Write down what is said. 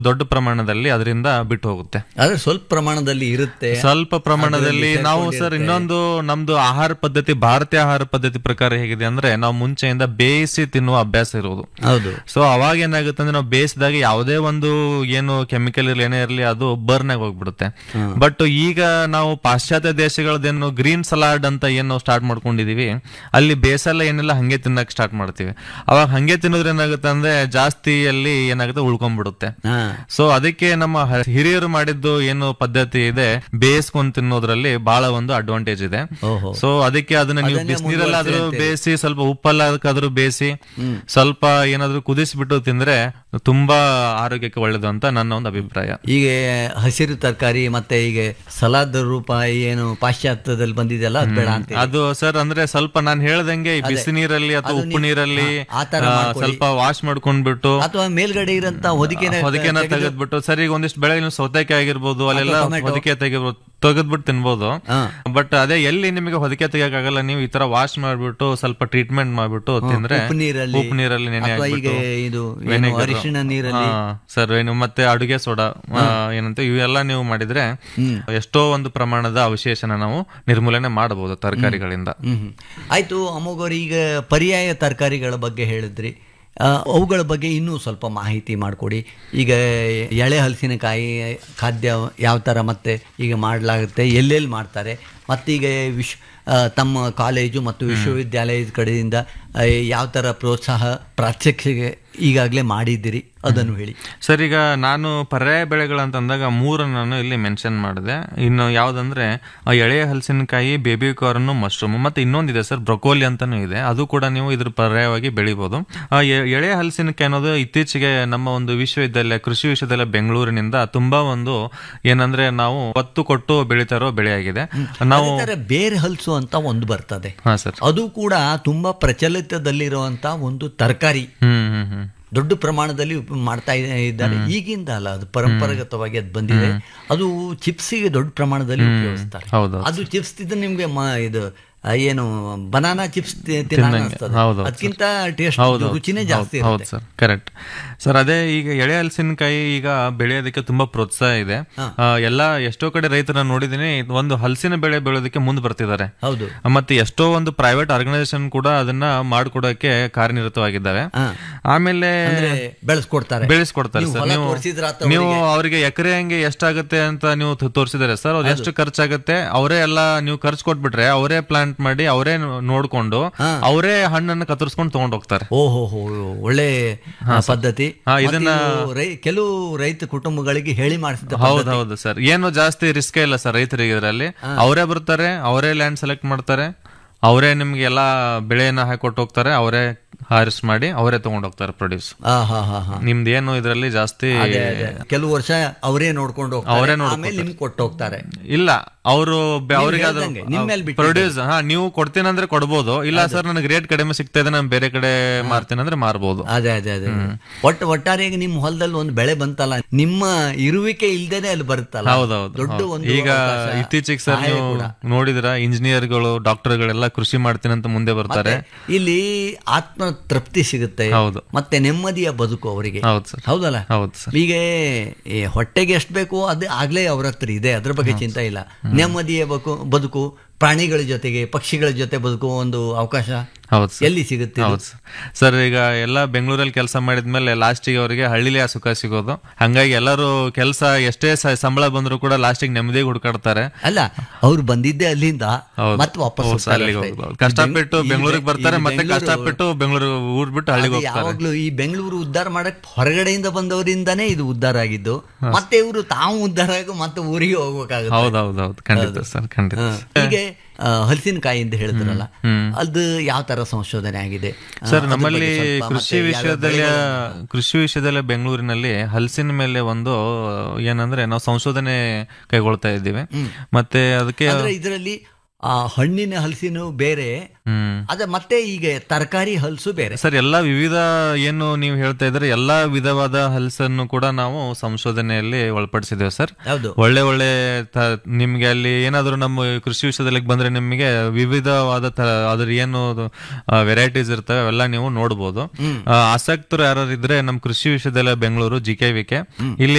ದೊಡ್ಡ ಪ್ರಮಾಣದಲ್ಲಿ ಅದರಿಂದ ಬಿಟ್ಟು ಹೋಗುತ್ತೆ ಆದ್ರೆ ಸ್ವಲ್ಪ ಪ್ರಮಾಣದಲ್ಲಿ ಇರುತ್ತೆ ಸ್ವಲ್ಪ ಪ್ರಮಾಣದಲ್ಲಿ ಅದ್ರಲ್ಲಿ ನಾವು ಸರ್ ಸೇರ್ಕೊಂಡಿರುತ್ತೆ. ಇನ್ನೊಂದು ನಮ್ದು ಆಹಾರ ಪದ್ಧತಿ ಭಾರತೀಯ ಆಹಾರ ಪದ್ಧತಿ ಪ್ರಕಾರ ಹೇಗಿದೆ ಅಂದ್ರೆ ನಾವು ಮುಂಚೆಯಿಂದ ಬೇಯಿಸಿ ತಿನ್ನುವ ಅಭ್ಯಾಸ ಇರುವುದು ಹೌದು ಸೊ ಅವಾಗ ಏನಾಗುತ್ತೆ ಅಂದ್ರೆ ನಾವು ಬೇಯಿಸಿದಾಗ ಯಾವುದೇ ಒಂದು ಏನು ಕೆಮಿಕಲ್ ಇರಲಿ ಏನೇ ಇರಲಿ ಅದು ಬರ್ನ್ ಆಗಿ ಹೋಗ್ಬಿಡುತ್ತೆ ಬಟ್ ಈಗ ನಾವು ಪಾಶ್ಚಾತ್ಯ ದೇಶಗಳದ್ದೇನು ಗ್ರೀನ್ ಸಲಾಡ್ ಅಂತ ಏನು ಸ್ಟಾರ್ಟ್ ಮಾಡ್ಕೊಂಡಿದೀವಿ ಅಲ್ಲಿ ಬೇಸಲ್ಲ ಏನೆಲ್ಲ ಹಂಗೆ ತಿನ್ನಕ್ ಸ್ಟಾರ್ಟ್ ಮಾಡ್ತೀವಿ ಅವಾಗ ಹಂಗೆ ತಿನ್ನೋದ್ರ ಏನಾಗುತ್ತೆ ಅಂದ್ರೆ ಜಾಸ್ತಿಯಲ್ಲಿ ಏನಾಗುತ್ತೆ ಉಳ್ಕೊಂಡ್ಬಿಡುತ್ತೆ ಹಾ ಸೊ ಅದಕ್ಕೆ ನಮ್ಮ ಹ- ಹಿರಿಯರು ಮಾಡಿದ್ದು ಏನು ಪದ್ಧತಿ ಇದೆ ಬೇಯಿಸ್ಕೊಂಡ್ ತಿನ್ನೋದ್ರಲ್ಲಿ ಬಹಳ ಒಂದು ಅಡ್ವಾಂಟೇಜ್ ಇದೆ ಓಹೋ ಸೊ ಅದಕ್ಕೆ ಅದನ್ನ ನೀವು ಅದನ್ನೇ ಬಿಸಿನೀರಲ್ಲಾದ್ರೂ ಮುಂದುವರ್ಸಿ ಬೇಯಿಸಿ ಸ್ವಲ್ಪ ಉಪ್ಪಲ್ಲಾದ್ರೂ ಬೇಯಿಸಿ ಸ್ವಲ್ಪ ಏನಾದ್ರೂ ಕುದಿಸ್ಬಿಟ್ಟು ತಿಂದ್ರೆ ತುಂಬಾ ಆರೋಗ್ಯಕ್ಕೆ ಒಳ್ಳೇದು ಅಂತ ನನ್ನ ಒಂದು ಅಭಿಪ್ರಾಯ ಈಗ ಹಸಿರು ತರಕಾರಿ ಮತ್ತೆ ಈಗ ಸಲಾದ್ ರೂಪ ಏನು ಪಾಶ್ಚಾತ್ಯದಲ್ಲಿ ಬಂದಿದೆಯಲ್ಲ ಅದು ಬೇಡ ಅಂತ ಅದು ಸರ್ ಅಂದ್ರೆ ಸ್ವಲ್ಪ ನಾನು ಹೇಳ್ದಂಗೆ ಈ ಬಿಸಿ ನೀರಲ್ಲಿ ಅಥವಾ ಉಪ್ಪು ನೀರಲ್ಲಿ ಆ ತರ ಆ, ಮಾಡ್ಕೊಳ್ಳಿ. ಸ್ವಲ್ಪ ವಾಶ್ ಮಾಡ್ಕೊಂಡ್ಬಿಟ್ಟು ಅಥವಾ ಮೇಲ್ಗಡೆ ಇರಂತ ಹೊದಿಕೆನ ಹೊದಿಕೆನ ತೆಗೆದ್ಬಿಟ್ಟು ಸರಿ ಈಗ ಒಂದಿಷ್ಟು ಬೆಳಗ್ಗೆ ನೀವು ಸೌತೆಕಾಯಿ ಆಗಿರ್ಬೋದು ಅಲ್ಲೆಲ್ಲ ಟೊಮೆಟೊ. ಹೊದಿಕೆ ತೆಗಿಬೋದು ತೆಗೆದ್ಬಿಟ್ಟು ತಿನ್ಬೋದು ಹಾ. ಬಟ್ ಅದೇ ಎಲ್ಲಿ ನಿಮಗೆ ಹೊದಿಕೆ ತೆಗಿಯಕ್ಕಾಗಲ್ಲ ನೀವು ಈ ತರ ವಾಶ್ ಮಾಡ್ಬಿಟ್ಟು ಸ್ವಲ್ಪ ಟ್ರೀಟ್ಮೆಂಟ್ ಮಾಡ್ಬಿಟ್ಟು ತಿಂದ್ರೆ ಉಪ್ಪು ನೀರಲ್ಲಿ ಉಪ್ಪು ನೀರಲ್ಲಿ ನೆನೆ ಅಥವಾ ಈಗ ಹಾಕ್ಬಿಟ್ಟು ಇದು ಏನು vinegar. ಅರಿಶಿಣ ನೀರಲ್ಲಿ ಹಾ, ಸರ್ ಏನು ಮತ್ತೆ ಅಡುಗೆ ಸೋಡಾ ಆ, ಏನಂತ ಇವೆಲ್ಲ ನೀವು ಮಾಡಿದ್ರೆ ಎಷ್ಟೋ ಒಂದು ಪ್ರಮಾಣದ ಅವಶೇಷನ ನಾವು ನಿರ್ಮೂಲನೆ ಮಾಡಬಹುದು ತರಕಾರಿಗಳಿಂದ ಹ್ಮ್ ಹ್ಮ್. ಆಯ್ತು ಅಮೋಘವ್ರು ಈಗ ಪರ್ಯಾಯ ತರಕಾರಿಗಳ ಬಗ್ಗೆ ಹೇಳಿದ್ರಿ ಆ, ಅವುಗಳ ಬಗ್ಗೆ ಇನ್ನೂ ಸ್ವಲ್ಪ ಮಾಹಿತಿ ಮಾಡಿಕೊಡಿ ಈಗ ಎಳೆ ಹಲಸಿನಕಾಯಿ ಖಾದ್ಯ ಯಾವ ಥರ ಮತ್ತೆ ಈಗ ಮಾಡಲಾಗುತ್ತೆ ಎಲ್ಲೆಲ್ಲಿ ಮಾಡ್ತಾರೆ ಮತ್ತೀಗ ವಿಶ್ ಆ, ತಮ್ಮ ಕಾಲೇಜು ಮತ್ತು ವಿಶ್ವವಿದ್ಯಾಲಯದ ಕಡೆಯಿಂದ ಆ, ಯಾವ ಥರ ಪ್ರೋತ್ಸಾಹ ಪ್ರಾತ್ಯಕ್ಷಿಕೆ ಈಗಾಗಲೇ ಮಾಡಿದ್ದೀರಿ ಅದನ್ನು ಹೇಳಿ ಸರ್ ಈಗ ನಾನು ಪರ್ಯಾಯ ಬೆಳೆಗಳಂತಂದಾಗ ಮೂರು ನಾನು ಇಲ್ಲಿ ಮೆನ್ಷನ್ ಮಾಡಿದೆ ಇನ್ನು ಯಾವ್ದಂದ್ರೆ ಆ ಎಳೆಯ ಹಲಸಿನಕಾಯಿ ಬೇಬಿ ಕಾರ್ನ್ ಮಶ್ರೂಮ್ ಮತ್ತೆ ಇನ್ನೊಂದಿದೆ ಸರ್ ಬ್ರೊಕೋಲಿ ಅಂತಾನು ಇದೆ ಅದು ಕೂಡ ನೀವು ಇದ್ರ ಪರ್ಯಾಯವಾಗಿ ಬೆಳಿಬಹುದು ಆ ಎ- ಎಳೆಯ ಹಲಸಿನಕಾಯಿ ಅನ್ನೋದು ಇತ್ತೀಚೆಗೆ ನಮ್ಮ ಒಂದು ವಿಶ್ವವಿದ್ಯಾಲಯ ಕೃಷಿ ವಿಶ್ವವಿದ್ಯಾಲಯ ಬೆಂಗಳೂರಿನಿಂದ ತುಂಬಾ ಒಂದು ಏನಂದ್ರೆ ನಾವು ಒತ್ತು ಕೊಟ್ಟು ಬೆಳೀತಾ ಇರೋ ಬೆಳೆಯಾಗಿದೆ ನಾವು ಅದೇ ಥರ ಬೇರೆ ಹಲಸು ಅಂತ ಒಂದು ಬರ್ತದೆ ಹಾ ಸರ್ ಅದು ಕೂಡ ತುಂಬಾ ಪ್ರಚಲಿತದಲ್ಲಿರುವಂತ ಒಂದು ತರಕಾರಿ ಹ್ಮ್ ಹ್ಮ್ ಹ್ಮ್ ದೊಡ್ಡ ಪ್ರಮಾಣದಲ್ಲಿ ಉಪ- ಮಾಡ್ತಾ ಇ- ಇದ್ದಾರೆ ಈಗಿಂದ ಅಲ್ಲ ಅದು ಪರಂಪರಾಗತವಾಗಿ ಅದು ಬಂದಿದೆ ಅದು ಚಿಪ್ಸಿಗೆ ದೊಡ್ಡ ಪ್ರಮಾಣದಲ್ಲಿ ಉಪಯೋಗಿಸ್ತಾರೆ ಹೌದು ಅದು ಚಿಪ್ಸ್ ತಿಂದ್ರೆ ನಿಮ್ಗೆ ಮ- ಇದು ಆ, ಏನು ಬನಾನಾ ಚಿಪ್ಸ್ ತಿನ್ನಸ್ತದೆ ಹೌದು, ಹೌದು, ಅದಕ್ಕಿಂತ ಟೇಸ್ಟ್ ಹೌದು ರುಚಿನೇ ಜಾಸ್ತಿ ಹೌದು ಇರುತ್ತೆ ಸರ್ ಕರೆಕ್ಟ್ ಸರ್ ಅದೇ ಈಗ ಎಳೆ ಹಲಸಿನಕಾಯಿ ಈಗ ಬೆಳೆಯೋದಕ್ಕೆ ತುಂಬಾ ಪ್ರೋತ್ಸಾಹ ಇದೆ ಆ, ಎಲ್ಲ ಎಷ್ಟೋ ಕಡೆ ರೈತರನ್ನ ನೋಡಿದೀನಿ ಒಂದು ಹಲಸಿನ ಬೆಳೆ ಬೆಳೆಯೋದಕ್ಕೆ ಮುಂದೆ ಬರ್ತಿದ್ದಾರೆ ಹೌದು ಮತ್ತೆ ಎಷ್ಟೋ ಒಂದು ಪ್ರೈವೇಟ್ ಆರ್ಗನೈಸೇಷನ್ ಕೂಡ ಅದನ್ನ ಮಾಡ್ಕೊಡೋಕೆ ಕಾರ್ಯನಿರತವಾಗಿದ್ದಾವೆ ಹಾ. ಆಮೇಲೆ ಅಂದ್ರೆ ಬೆಳೆಸ್ಕೊಡ್ತಾರೆ ಬೆಳೆಸ್ಕೊಡ್ತಾರೆ ನೀವು ಸರ್ ಹೊಲ ನೀವು ತೋರ್ಸಿದ್ರ ಆತ ನೀವು ಅವರಿಗೆ ಎಕರೆ ಹಂಗೆ ಎಷ್ಟಾಗುತ್ತೆ ಅಂತ ನೀವು ತೋ- ತೋರ್ಸಿದಾರೆ ಸರ್ ಅವ್ರು ಎಷ್ಟು ಖರ್ಚಾಗುತ್ತೆ ಅವರೇ ಎಲ್ಲ ನೀವು ಖರ್ಚು ಕೊಟ್ಬಿಟ್ರೆ ಅವರೇ ಪ್ಲಾಂಟ್ ಮಾಡಿ ಅವರೇ ನೋಡ್ಕೊಂಡು ಅವರೇ ಹಣ್ಣನ್ನು ಕತ್ತರಿಸ್ಕೊಂಡು ತಗೊಂಡ್ ಹೋಗ್ತಾರೆ ಓಹೋ ಹೋ ಒಳ್ಳೆ ಆ, ಪದ್ಧತಿ ಹಾ, ಮತ್ತೆ ಇದನ್ನ- ಇವು ರೈ- ಕೆಲವು ರೈತ ಕುಟುಂಬಗಳಿಗೆ ಹೇಳಿ ಮಾಡಿಸಿದ ಹೌದು ಹೌದು ಸರ್ ಏನು ಜಾಸ್ತಿ ರಿಸ್ಕ್ ಇಲ್ಲ ಸರ್ ರೈತರಿಗೆ ಇದರಲ್ಲಿ ಅವರೇ ಬರ್ತಾರೆ ಅವರೇ ಲ್ಯಾಂಡ್ ಸೆಲೆಕ್ಟ್ ಮಾಡ್ತಾರೆ ಅವರೇ ನಿಮ್ಗೆ ಎಲ್ಲಾ ಬೆಳೆಯನ್ನ ಹಾಕೊಟ್ಟು ಹೋಗ್ತಾರೆ ಅವರೇ ಹಾರಿಸ್ ಮಾಡಿ ಅವರೇ ತಗೊಂಡ್ ಹೋಗ್ತಾರೆ ಪ್ರೊಡ್ಯೂಸ್ ಆ, ಹಾ ಹಾ ಹಾ ನಿಮ್ದು ಏನು ಇದರಲ್ಲಿ ಜಾಸ್ತಿ ಅದೇ, ಅದೇ. ಕೆಲವು ವರ್ಷ ಅವರೇ ನೋಡ್ಕೊಂಡು ಹೋಗ್ತಾರೆ ಆಮೇಲೆ ನಿಮ್ಗೆ ಕೊಟ್ಟು ಹೋಗ್ತಾರೆ ಇಲ್ಲ ಅವರು ಅವರಿಗೆ ಅದು ಹೇಳ್ದಂಗೆ, ನಿಮ್ ಮೇಲ್ ಬಿಟ್ಟಿದ್ದು. ಪ್ರೊಡ್ಯೂಸ್ ಹಾ ನೀವು ಕೊಡ್ತೀನಂದ್ರೆ ಕೊಡ್ಬೋದು ಇಲ್ಲ ಸರ್ ನನಗೆ ರೇಟ್ ಕಡಿಮೆ ಸಿಗ್ತಾ ಇದೆ ನಾನು ಬೇರೆ ಕಡೆ ಮಾರ್ತೀನಿ ಅಂದ್ರೆ ಮಾರ್ಬೋದು ಅದೇ ಅದೇ ಅದೇ ಒಟ್ಟು ಒಟ್ಟಾರೆಯಾಗಿ ನಿಮ್ಮ ಹೊಲದಲ್ಲಿ ಒಂದು ಬೆಳೆ ಬಂತಲ್ಲ ನಿಮ್ಮ ಇರುವಿಕೆ ಇಲ್ದೇನೆ ಅಲ್ಲಿ ಬರುತ್ತಲ್ಲ ಹೌದೌದು ದೊಡ್ಡ ಹೌದು. ಒಂದು ಈಗ ಅವಕಾಶ, ಇತ್ತೀಚೆಗೆ ಸರ್ ಸಹಾಯ ನೀವು ಕೂಡ. ನೋಡಿದ್ರ ಇಂಜಿನಿಯರ್ಗಳು ಡಾಕ್ಟರ್ಗಳೆಲ್ಲ ಕೃಷಿ ಮಾಡ್ತೀನಿ ಅಂತ ಮುಂದೆ ಬರ್ತಾರೆ ಇಲ್ಲಿ ಆತ್ಮ ತೃಪ್ತಿ ಸಿಗುತ್ತೆ ಹೌದು. ಮತ್ತೆ ನೆಮ್ಮದಿಯ ಬದುಕು ಅವರಿಗೆ ಹೌದು ಸರ್ ಹೌದಲ್ಲ ಹೌದು ಸರ್ ಈಗ ಈ ಹೊಟ್ಟೆಗೆ ಎಷ್ಟು ಬೇಕು ಅದು ಆಗ್ಲೇ ಅವ್ರ ಹತ್ರ ಇದೆ ಅದ್ರ ಬಗ್ಗೆ ಚಿಂತೆ ಇಲ್ಲ ನೆಮ್ಮದಿಯ ಬದುಕು ಬದುಕು ಪ್ರಾಣಿಗಳ ಜೊತೆಗೆ ಪಕ್ಷಿಗಳ ಜೊತೆ ಬದುಕುವ ಒಂದು ಅವಕಾಶ ಹೌದು ಸರ್ ಎಲ್ಲಿ ಸಿಗುತ್ತೆ ಇದು? ಹೌದು ಸರ್ ಸರ್ ಈಗ ಎಲ್ಲ ಬೆಂಗಳೂರಲ್ಲಿ ಕೆಲಸ ಮಾಡಿದ್ಮೇಲೆ ಲಾಸ್ಟಿಗೆ ಅವರಿಗೆ ಹಳ್ಳಿಲಿ ಆ ಸುಖ ಸಿಗೋದು ಹಂಗಾಗಿ ಎಲ್ಲರೂ ಕೆಲಸ ಎಷ್ಟೇ ಸ- ಸಂಬಳ ಬಂದ್ರು ಕೂಡ ಲಾಸ್ಟಿಗೆ ನೆಮ್ಮದಿಗೆ ಹುಡುಕಾಡ್ತಾರೆ ಅಲ್ಲ ಅವ್ರು ಬಂದಿದ್ದೆ ಅಲ್ಲಿಂದ ಹೌದು. ಮತ್ತೆ ವಾಪಸ್ ಹೌದು, ಹೋಗ್ತಾರೆ ಅಲ್ಲಿಗೆ ಅಷ್ಟೇ. ಹೋಗೋದು. ಕಷ್ಟಪಟ್ಟು ಈ ಬೆಂಗಳೂರಿಗೆ ಬೆಂಗ್- ಬರ್ತಾರೆ ಈ ಮತ್ತೆ ಬೆಂಗಳೂರು- ಕಷ್ಟಪಟ್ಟು ಬೆಂಗಳೂರು ಊರ್ ಬಿಟ್ಟು ಹಳ್ಳಿಗೆ ಅದು ಹೋಗ್ತಾರೆ ಯಾವಾಗ್ಲೂ ಈ ಬೆಂಗಳೂರು ಉದ್ಧಾರ ಮಾಡಕ್ ಹೊರಗಡೆಯಿಂದ ಬಂದವರಿಂದಾನೇ ಇದು ಉದ್ಧಾರ ಆಗಿದ್ದು ಮತ್ತೆ ಇವರು ತಾವು ಉದ್ಧಾರ ಆಗಿ ಮತ್ತೆ ಊರಿಗೆ ಹೋಗ್ಬೇಕಾಗುತ್ತೆ ಹೌದೌದೌದು ಖಂಡಿತ ಸರ್ ಖಂಡಿತ ಹ. ಹೀಗೆ ಆ, ಹಲಸಿನಕಾಯಿ ಅಂತ ಹೇಳಿದ್ರಲ್ಲ ಅದು ಯಾವ ತರ ಸಂಶೋಧನೆ ಆಗಿದೆ ಆ, ಸರ್ ಅದ್ರ ನಮ್ಮಲ್ಲಿ ಬಗ್ಗೆ ಸ್ವಲ್ಪ ಕೃಷಿ ಮತ್ತೆ ಯಾವ್ಯಾವ ವಿಶ್ವವಿದ್ಯಾಲಯ ಬೆಳೆಗಳನ್ನ- ಕೃಷಿ ವಿಶ್ವವಿದ್ಯಾಲಯ ಬೆಂಗಳೂರಿನಲ್ಲಿ ಹಲಸಿನ ಮೇಲೆ ಒಂದು ಏನಂದ್ರೆ ನಾವು ಸಂಶೋಧನೆ ಕೈಗೊಳ್ತಾ ಇದ್ದೀವಿ ಮತ್ತೆ ಅದಕ್ಕೆ ಅಂದ್ರೆ ಇದರಲ್ಲಿ ಆ ಹಣ್ಣಿನ ಹಲಸಿನೂ ಬೇರೆ ಹ್ಮ್ ಅದ ಮತ್ತೆ ಈಗ ತರಕಾರಿ ಹಲಸು ಬೇರೆ ಸರ್ ಎಲ್ಲಾ ವಿವಿಧ ಏನು ನೀವು ಹೇಳ್ತಾ ಇದ್ರೆ ಎಲ್ಲಾ ವಿಧವಾದ ಹಲಸನ್ನು ಕೂಡ ನಾವು ಸಂಶೋಧನೆಯಲ್ಲಿ ಒಳಪಡಿಸಿದ್ದೇವೆ ಸರ್ ಹೌದು ಒಳ್ಳೆ ಒಳ್ಳೆ ತ- ನಿಮ್ಗೆ ಅಲ್ಲಿ ಏನಾದ್ರು ನಮ್ಮ ಕೃಷಿ ವಿಷಯದಲ್ಲಿ ಬಂದ್ರೆ ನಿಮಗೆ ವಿವಿಧವಾದ ತ- ಅದ್ರ ಏನು ವೆರೈಟೀಸ್ ಇರ್ತವೆ ಅವೆಲ್ಲ ನೀವು ನೋಡ್ಬೋದು ಆ, ಆಸಕ್ತರು ಯಾರು ಇದ್ರೆ ನಮ್ಮ ಕೃಷಿ ವಿಷಯದಲ್ಲ Bengaluru G K V K ಇಲ್ಲಿ